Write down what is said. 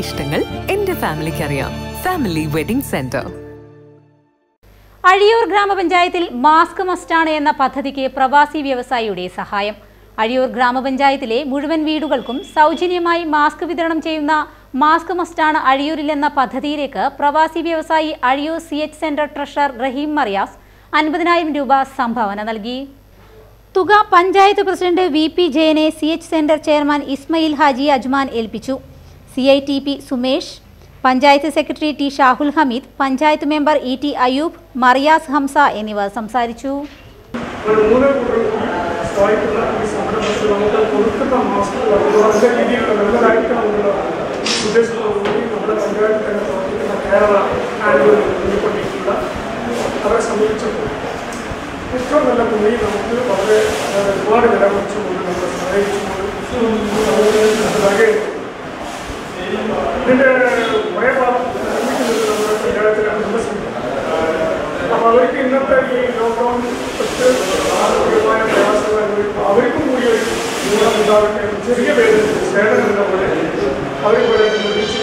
ഇഷ്ടങ്ങൾ എന്റെ ഫാമിലിക്ക് അറിയാം ഫാമിലി വെഡിംഗ് സെന്റർ അഴിയൂർ ഗ്രാമപഞ്ചായത്തിൽ മാസ്ക് മസ്റ്റാണ് എന്ന പദ്ധതിക്ക് പ്രവാസി വ്യവസായിയുടെ സഹായം അഴിയൂർ ഗ്രാമപഞ്ചായത്തിലെ മുഴുവൻ വീടുകൾക്കും സൗജന്യമായി മാസ്ക് വിതരണം ചെയ്യുന്ന മാസ്ക് മസ്റ്റാണ് അഴിയൂരിൽ എന്ന പദ്ധതിയിലേക്ക് പ്രവാസി വ്യവസായി Azhiyur C H centre treasurer Rahim Mariyas അൻപതിനായിരം രൂപ സംഭാവന നൽകി തുക പഞ്ചായത്ത് പ്രസിഡന്റ് വി പി ജയനെ C H centre chairman Ismail Haji Ajman ഏൽപ്പിച്ചു C I T P Sumesh panchayat secretary T Shahul Hameed panchayat member E T Ayub Mariyas Hamsa എന്നിവർ സംസാരിച്ചു ഒരു മൂന്ന് കൂട്ടർ സഹായിക്കുന്ന ഈ സംരംഭത്തിൽ നമുക്ക് കൊടുക്കുന്ന മാസ്കുകൾ നല്ല രീതിയിലുള്ള നല്ലതായിരിക്കണം എന്നുള്ള ഉദ്ദേശത്തോടുകൂടി നമ്മുടെ പഞ്ചായത്തിൽ തന്നെ പ്രവർത്തിക്കുന്ന കേരള ആനുവൽ ഉൾപ്പെട്ടിട്ടുള്ള അവരെ സമീപിച്ചപ്പോൾ ഏറ്റവും നല്ല തുണി നമുക്ക് വളരെ അഹ്, ഒരുപാട് വില കുറച്ചുകൊണ്ട് നമ്മളെ സഹായിച്ചുകൊണ്ട് നമുക്ക് അത് നൽകുകയും ഇതിൻ്റെ കുറേ ഭാഗം നിർമ്മിക്കുന്നത് നമ്മുടെ പഞ്ചായത്തിലെ കുടുംബശ്രീ അപ്പോൾ അവർക്ക് ഇന്നത്തെ ഈ ലോക്ക്ഡൗൺ തൊട്ട് ആരോഗ്യമായ പ്രയാസങ്ങൾ അനുഭവിക്കുമ്പോൾ അവർക്കും കൂടി ഒരു ഗുണം ഉണ്ടാവട്ടെ എന്ന് ചെറിയ പേര് സേവനം എന്ന പോലെ അവർ ഇവിടെ നിർമ്മിച്ച്